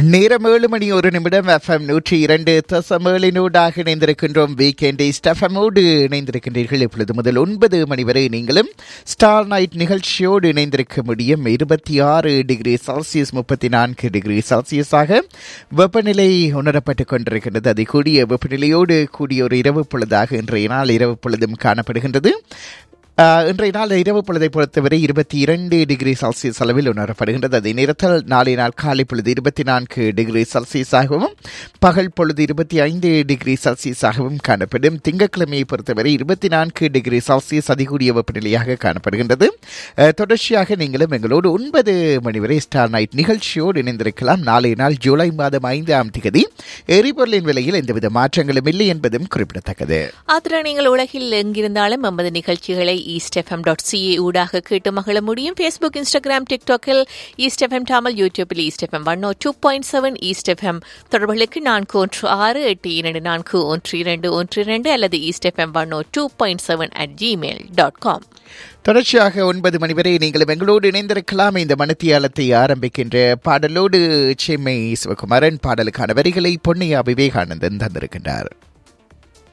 நேரம் ஏழு மணி ஒரு நிமிடம் எஃப்எம் நூற்றி இரண்டு தசமேளினூடாக இணைந்திருக்கின்றோம் வீக்கெண்டை ஸ்டெஃபமோடு இணைந்திருக்கின்றீர்கள் இப்பொழுது முதல் ஒன்பது மணி வரை நீங்களும் ஸ்டார் நைட் நிகழ்ச்சியோடு இணைந்திருக்க முடியும் இருபத்தி ஆறு டிகிரி செல்சியஸ் முப்பத்தி நான்கு டிகிரி செல்சியஸாக வெப்பநிலை உணரப்பட்டுக் கொண்டிருக்கின்றது அது கூடிய வெப்பநிலையோடு கூடிய ஒரு இரவு பொழுதாக இன்றைய நாள் இரவு பொழுதும் காணப்படுகின்றது ஆஹ், இன்றைய நாள் இரவு பொழுதை பொறுத்தவரை இருபத்தி இரண்டு டிகிரி செல்சியஸ் அளவில் உணரப்படுகின்றது அதே நேரத்தில் நாளை நாள் காலை பொழுது இருபத்தி நான்கு டிகிரி செல்சியஸாகவும் பகல் பொழுது இருபத்தி ஐந்து டிகிரி செல்சியஸாகவும் காணப்படும் திங்கட்கிழமையை பொறுத்தவரை இருபத்தி நான்கு டிகிரி செல்சியஸ் அதிகூடிய வெப்பநிலையாக காணப்படுகின்றது ஆஹ், தொடர்ச்சியாக நீங்களும் எங்களோடு ஒன்பது மணி வரை ஸ்டார் நைட் நிகழ்ச்சியோடு இணைந்திருக்கலாம் நாளைய நாள் ஜூலை மாதம் ஐந்தாம் தேதி எரிபொருளின் விலையில் எந்தவித மாற்றங்களும் இல்லை என்பதும் குறிப்பிடத்தக்கது ஆத்திர நீங்கள் உலகில் எங்கிருந்தாலும் எமது நிகழ்ச்சிகளை ஈஸ்ட் எஃப்எம் டாட் சிஏ ஊடாக கேட்டு மகிழ முடியும் ஃபேஸ்புக் இன்ஸ்டாகிராம் டிக்டாக்கில் ஈஸ்ட் எஃப்எம் டாமல் யூடியூபில் east FM one two point seven east FM தொடர்புகளுக்கு நான்கு ஒன்று ஆறு எட்டு இரண்டு நான்கு ஒன்று இரண்டு ஒன்று இரண்டு அல்லது east FM one two point seven at Gmail dot com தொடர்ச்சியாக ஒன்பது மணி வரை நீங்களும் எங்களோடு இணைந்திருக்கலாம் இந்த மனத்தியாலத்தை ஆரம்பிக்கின்ற பாடலோடு செம்மை சிவகுமாரன் பாடலுக்கான வரிகளை பொன்னையா விவேகானந்தன் தந்திருக்கின்றார்